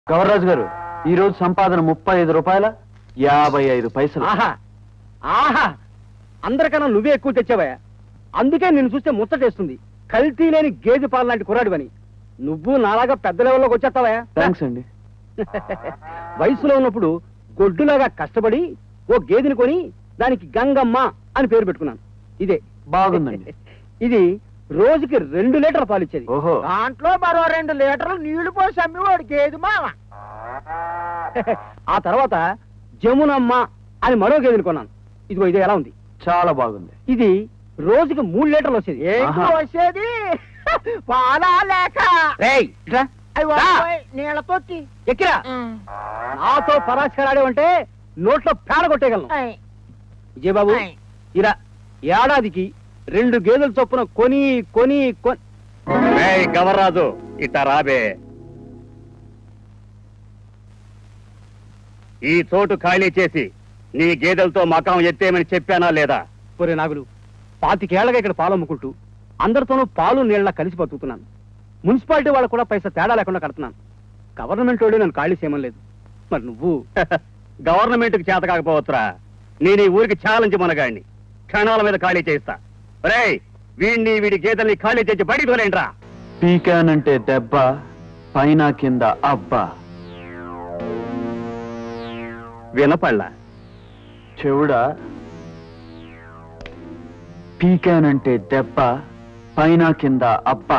గవర్రాజు గారు ఈ రోజు సంపాదన ముప్పై ఐదు రూపాయల యాభై ఐదు పైసలు ఆహా ఆహా అందరికన్నా నువ్వే ఎక్కువ తెచ్చావయ్యా అందుకే నిన్ను చూస్తే ముచ్చటేస్తుంది కల్తీ లేని గేదె పాలు లాంటి కుర్రాడివని నువ్వు నాలాగా పెద్ద లెవెల్లోకి వచ్చేస్తావయ్యా థ్యాంక్స్ అండి వయసులో ఉన్నప్పుడు గొడ్డులాగా కష్టపడి ఓ గేదెని కొని దానికి గంగమ్మ అని పేరు పెట్టుకున్నాను ఇదే బాగుందండి. ఇది రోజుకి రెండు లీటర్ పాలు ఇచ్చేది ఓహో దాంట్లో మరో రెండు లీటర్లు నీళ్లు పోసి అమ్మి వాడు గేది మామ ఆ తర్వాత జమునమ్మ అని మరో గేదెని కొన్నాను ఇదిగో ఇది ఎలా ఉంది చాలా బాగుంది ఇది రోజుకి మూడు లీటర్లు వచ్చేది ఏంటి ఆహా. వచ్చేది పాలా లేక రేయ్, ఇట్రా. అయ్య రా. బాబోయ్, నీళ్ళ తొట్టి ఎక్కిరా నాతో పరాశరాడేవంటే నోట్లో పేడ కొట్టేయగలను ఆయ్, విజయబాబు ఆయ్. ఇరా ఏడాదికి రెండు గేదెల చొప్పున కొని కొని కొని గవర్రాజు ఇట్ట రాబే ఈ చోటు ఖాళీ చేసి నీ గేదెలతో మకాం ఎత్తేమని చెప్పానా లేదా ఒరే నాగులు పాతికేళ్లగా ఇక్కడ పాలు అమ్ముకుంటూ అందరితోనూ పాలు నీళ్ళ కలిసి బతుకుతున్నాను మున్సిపాలిటీ వాళ్ళు కూడా పైసా తేడా లేకుండా కడుతున్నాను గవర్నమెంట్ వాడు నన్ను ఖాళీ చేయమని లేదు మరి నువ్వు గవర్నమెంట్ కి చేత కాకపోవచ్చురా నేను ఈ ఊరికి ఛాలెంజ్ మనగాడిని క్షణాల మీద ఖాళీ చేస్తా రేయ్ వీడిని వీడి గేదెల్ని ఖాళీ చేసి బయటికి తోలేంట్రా పీకానంటే దెబ్బ పైన కింద అబ్బా వినపళ్ళ చెవుడా పీకానంటే దెబ్బ పైన కింద అబ్బా